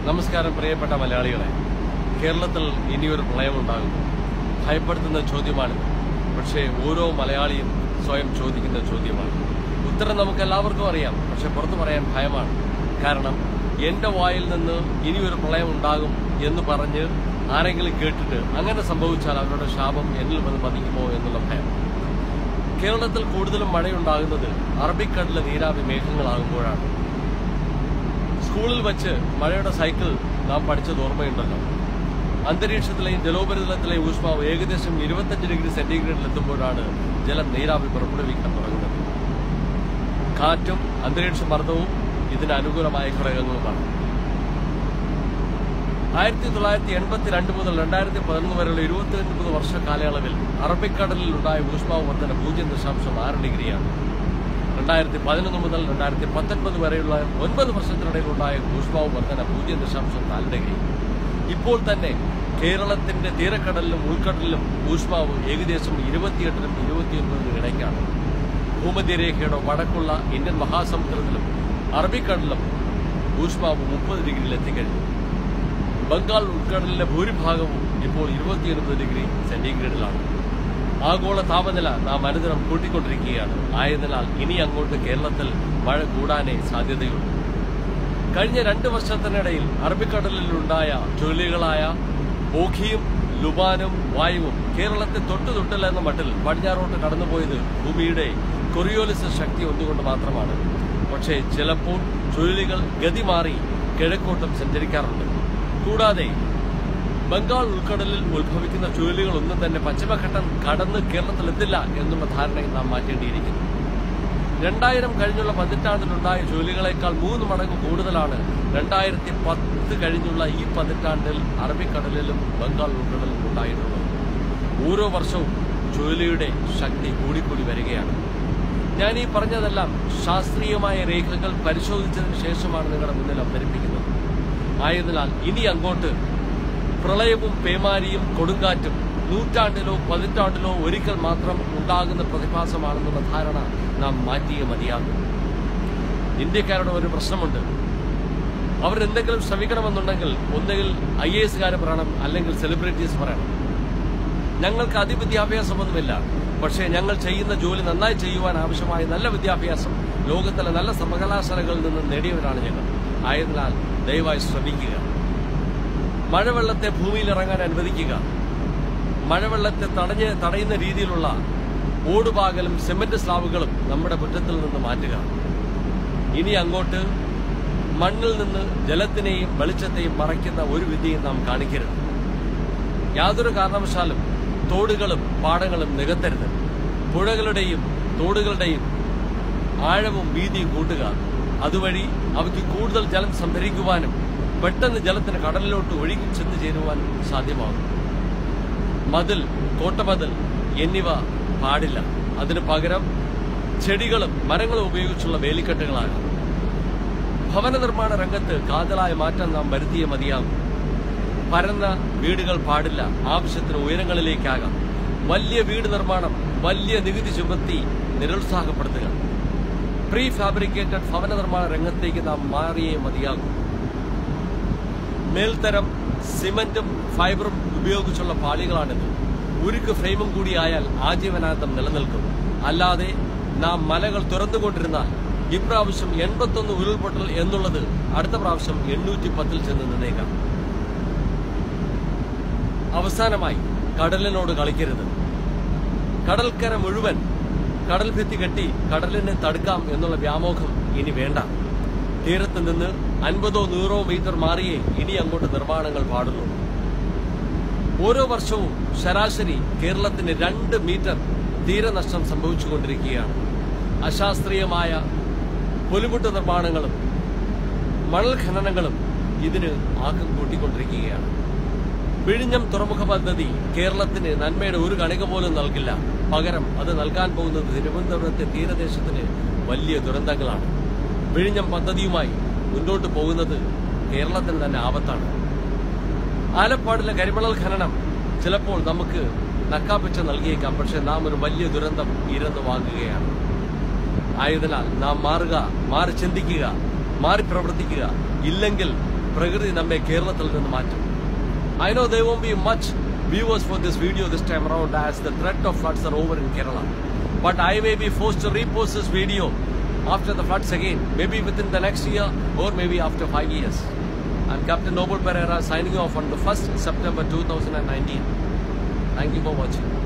നമസ്കാരം പ്രിയപ്പെട്ട മലയാളികളെ കേരളത്തിൽ ഇനിയൊരു പ്രളയമുണ്ടാകും ഭയപ്പെടുത്തുന്ന ചോദ്യമാണ് പക്ഷേ ഓരോ മലയാളിയും സ്വയം ചോദിക്കുന്ന ചോദ്യമാണ് ഉത്തരം നമുക്ക് എല്ലാവർക്കും അറിയാം പക്ഷെ പുറത്തു പറയാൻ ഭയമാണ് കാരണം എന്റെ വായിൽ നിന്ന് ഇനിയൊരു പ്രളയം ഉണ്ടാകും എന്ന് പറഞ്ഞ് ആരെങ്കിലും കേട്ടിട്ട് അങ്ങനെ സംഭവിച്ചാൽ അവരുടെ ശാപം എന്നിൽ വന്ന് പതിക്കുമോ എന്നുള്ള ഭയം കേരളത്തിൽ കൂടുതലും മഴയുണ്ടാകുന്നത് അറബിക്കടലിലെ നീരാവി മേഘങ്ങളാകുമ്പോഴാണ് സ്കൂളിൽ വെച്ച് മഴയുടെ സൈക്കിൾ നാം പഠിച്ചത് ഓർമ്മയുണ്ടല്ലോ അന്തരീക്ഷത്തിലെയും ജലോപരിതലത്തിലെയും ഊഷ്മാവ് ഏകദേശം ഇരുപത്തഞ്ച് ഡിഗ്രി സെന്റിഗ്രേഡിൽ എത്തുമ്പോഴാണ് ജലം നീരാവി പുറപ്പെടുവിക്കാൻ തുടങ്ങുന്നത് കാറ്റും അന്തരീക്ഷ മർദ്ദവും ഇതിന് അനുകൂലമായ ഘടകങ്ങളുമാണ് ആയിരത്തി തൊള്ളായിരത്തി എൺപത്തിരണ്ട് മുതൽ രണ്ടായിരത്തി പതിനൊന്ന് വരെയുള്ള ഇരുപത്തി ഒൻപത് വർഷ കാലയളവിൽ അറബിക്കടലിൽ ഉണ്ടായ ഊഷ്മാവ് വർധന പൂജ്യം ദശാംശം ആറ് ഡിഗ്രിയാണ് രണ്ടായിരത്തി പതിനൊന്ന് മുതൽ രണ്ടായിരത്തി പത്തൊൻപത് വരെയുള്ള ഒൻപത് വർഷത്തിനിടയിലുണ്ടായ ഊഷ്മാവ് വർധന പൂജ്യം ദശാംശം നാല് ഡിഗ്രി ഇപ്പോൾ തന്നെ കേരളത്തിന്റെ തീരക്കടലിലും ഉൾക്കടലിലും ഊഷ്മാവ് ഏകദേശം ഇരുപത്തിയെട്ടിനും ഇരുപത്തിയൊൻപതിനും ഇടയ്ക്കാണ് ഭൂമധ്യരേഖയുടെ വടക്കുള്ള ഇന്ത്യൻ മഹാസമുദ്രത്തിലും അറബിക്കടലിലും ഊഷ്മാവ് മുപ്പത് ഡിഗ്രിയിൽ എത്തിക്കഴിഞ്ഞു ബംഗാൾ ഉൾക്കടലിലെ ഭൂരിഭാഗവും ഇപ്പോൾ ഇരുപത്തിയൊൻപത് ഡിഗ്രി സെന്റിഗ്രേഡിലാണ് ആഗോള താപനില നാം അനുദിനം കൂട്ടിക്കൊണ്ടിരിക്കുകയാണ് ആയതിനാൽ ഇനി അങ്ങോട്ട് കേരളത്തിൽ മഴ കൂടാനേ സാധ്യതയുള്ളൂ കഴിഞ്ഞ രണ്ട് വർഷത്തിനിടയിൽ അറബിക്കടലിലുണ്ടായ ചുഴലികളായ ഓഖിയും ലുബാനും വായുവും കേരളത്തെ തൊട്ടു തൊട്ടില്ല എന്ന മട്ടിൽ പടിഞ്ഞാറോട്ട് കടന്നുപോയത് ഭൂമിയുടെ കൊറിയോലിസ് ശക്തി ഒന്നുകൊണ്ട് മാത്രമാണ് പക്ഷേ ചിലപ്പോൾ ചുഴലികൾ ഗതി മാറി കിഴക്കോട്ടും സഞ്ചരിക്കാറുണ്ട് കൂടാതെ ബംഗാൾ ഉൾക്കടലിൽ ഉത്ഭവിക്കുന്ന ചുഴലികളൊന്നും തന്നെ പശ്ചിമഘട്ടം കടന്ന് കേരളത്തിലെത്തില്ല എന്നുള്ള ധാരണയും നാം മാറ്റേണ്ടിയിരിക്കുന്നു രണ്ടായിരം കഴിഞ്ഞുള്ള പതിറ്റാണ്ടിലുണ്ടായ ചുഴലികളെക്കാൾ മൂന്ന് മടങ്ങ് കൂടുതലാണ് രണ്ടായിരത്തി പത്ത് കഴിഞ്ഞുള്ള ഈ പതിറ്റാണ്ടിൽ അറബിക്കടലിലും ബംഗാൾ ഉൾക്കടലിലും ഉണ്ടായിട്ടുള്ളത് ഓരോ വർഷവും ചുഴലിയുടെ ശക്തി കൂടിക്കൂടി വരികയാണ് ഞാൻ ഈ പറഞ്ഞതെല്ലാം ശാസ്ത്രീയമായ രേഖകൾ പരിശോധിച്ചതിന് ശേഷമാണ് നിങ്ങളുടെ മുന്നിൽ അവതരിപ്പിക്കുന്നത് ആയതിനാൽ ഇനി അങ്ങോട്ട് പ്രളയവും പേമാരിയും കൊടുങ്കാറ്റും നൂറ്റാണ്ടിലോ പതിറ്റാണ്ടിലോ ഒരിക്കൽ മാത്രം ഉണ്ടാകുന്ന പ്രതിഭാസമാണെന്നുള്ള ധാരണ നാം മാറ്റിയേ മതിയാകും ഇന്ത്യക്കാരുടെ ഒരു പ്രശ്നമുണ്ട് അവർ എന്തെങ്കിലും ശ്രമിക്കണമെന്നുണ്ടെങ്കിൽ ഒന്നുകിൽ ഐ എ എസുകാർ പറയണം അല്ലെങ്കിൽ സെലിബ്രിറ്റീസ് പറയണം ഞങ്ങൾക്ക് അതിവിദ്യാഭ്യാസമൊന്നുമില്ല പക്ഷേ ഞങ്ങൾ ചെയ്യുന്ന ജോലി നന്നായി ചെയ്യുവാൻ ആവശ്യമായ നല്ല വിദ്യാഭ്യാസം ലോകത്തിലെ നല്ല സർവകലാശാലകളിൽ നിന്ന് നേടിയവരാണ് ഞങ്ങൾ ആയതിനാൽ ദയവായി ശ്രമിക്കുക മഴവെള്ളത്തെ ഭൂമിയിൽ ഇറങ്ങാൻ അനുവദിക്കുക മഴവെള്ളത്തെ തടഞ്ഞ് തടയുന്ന രീതിയിലുള്ള ഓടുപാകലും സിമന്റ് സ്ലാബുകളും നമ്മുടെ മുറ്റത്തിൽ നിന്ന് മാറ്റുക ഇനി അങ്ങോട്ട് മണ്ണിൽ നിന്ന് ജലത്തിനെയും വെളിച്ചത്തെയും മറയ്ക്കുന്ന ഒരു വിധിയും നാം കാണിക്കരുത് യാതൊരു കാരണവശാലും തോടുകളും പാടങ്ങളും നികത്തരുത് പുഴകളുടെയും തോടുകളുടെയും ആഴവും വീതിയും കൂട്ടുക അതുവഴി അവയ്ക്ക് കൂടുതൽ ജലം സംഭരിക്കുവാനും പെട്ടെന്ന് ജലത്തിന് കടലിലോട്ട് ഒഴുകി ചെന്ന് ചേരുവാനും സാധ്യമാകും മതിൽ കോട്ടമതിൽ എന്നിവ പാടില്ല അതിന് പകരം ചെടികളും മരങ്ങളും ഉപയോഗിച്ചുള്ള വേലിക്കെട്ടുകളാകാം ഭവന നിർമ്മാണ രംഗത്ത് കാതലായ മാറ്റം നാം വരുത്തിയേ മതിയാകും പരന്ന വീടുകൾ പാടില്ല ആവശ്യത്തിന് ഉയരങ്ങളിലേക്കാകാം വലിയ വീട് നിർമ്മാണം വലിയ നികുതി ചുമത്തി നിരുത്സാഹപ്പെടുത്തുക പ്രീ ഫാബ്രിക്കേറ്റഡ് ഭവന നിർമ്മാണ രംഗത്തേക്ക് നാം മാറിയേ മതിയാകും മേൽത്തരം സിമന്റും ഫൈബറും ഉപയോഗിച്ചുള്ള പാളികളാണിത് ഉരുക്ക് ഫ്രെയിമും കൂടിയായാൽ ആജീവനാന്തം നിലനിൽക്കും അല്ലാതെ നാം മലകൾ തുറന്നുകൊണ്ടിരുന്നാൽ ഇപ്രാവശ്യം എൺപത്തൊന്ന് ഉരുൾപൊട്ടൽ എന്നുള്ളത് അടുത്ത പ്രാവശ്യം എണ്ണൂറ്റി പത്തിൽ ചെന്ന് നിന്നേക്കാം അവസാനമായി കടലിനോട് കളിക്കരുത് കടൽക്കര മുഴുവൻ കടൽ ഭിത്തി കെട്ടി കടലിനെ തടുക്കാം എന്നുള്ള വ്യാമോഹം ഇനി വേണ്ട തീരത്ത് നിന്ന് അൻപതോ നൂറോ മീറ്റർ മാറിയേ ഇനി അങ്ങോട്ട് നിർമ്മാണങ്ങൾ പാടുള്ളൂ ഓരോ വർഷവും ശരാശരി കേരളത്തിന് രണ്ട് മീറ്റർ തീരനഷ്ടം സംഭവിച്ചുകൊണ്ടിരിക്കുകയാണ് അശാസ്ത്രീയമായ പൊലിമുട്ട് നിർമ്മാണങ്ങളും മണൽ ഖനനങ്ങളും ഇതിന് ആക്കം കൂട്ടിക്കൊണ്ടിരിക്കുകയാണ് വിഴിഞ്ഞം തുറമുഖ പദ്ധതി കേരളത്തിന് നന്മയുടെ ഒരു കണിക പോലും നൽകില്ല പകരം അത് നൽകാൻ പോകുന്നത് തിരുവനന്തപുരത്തെ തീരദേശത്തിന് വലിയ ദുരന്തങ്ങളാണ് വിഴിഞ്ഞം പദ്ധതിയുമായി മുന്നോട്ട് പോകുന്നത് കേരളത്തിന് തന്നെ ആപത്താണ് ആലപ്പാടിലെ കരിമണൽ ഖനനം ചിലപ്പോൾ നമുക്ക് നക്കാപ്പിച്ച നൽകിയേക്കാം പക്ഷെ നാം ഒരു വലിയ ദുരന്തം ഇരന്ന് വാങ്ങുകയാണ് ആയതിനാൽ നാം മാറുക മാറി ചിന്തിക്കുക മാറി പ്രവർത്തിക്കുക ഇല്ലെങ്കിൽ പ്രകൃതി നമ്മെ കേരളത്തിൽ നിന്ന് മാറ്റും I know they won't be much viewers for this video this time around as the threat of floods are over in Kerala but I may be forced to repost this video after the floods again, maybe within the next year or maybe after five years. I'm Captain Noble Pereira signing off on the 1st September 2019. Thank you for watching.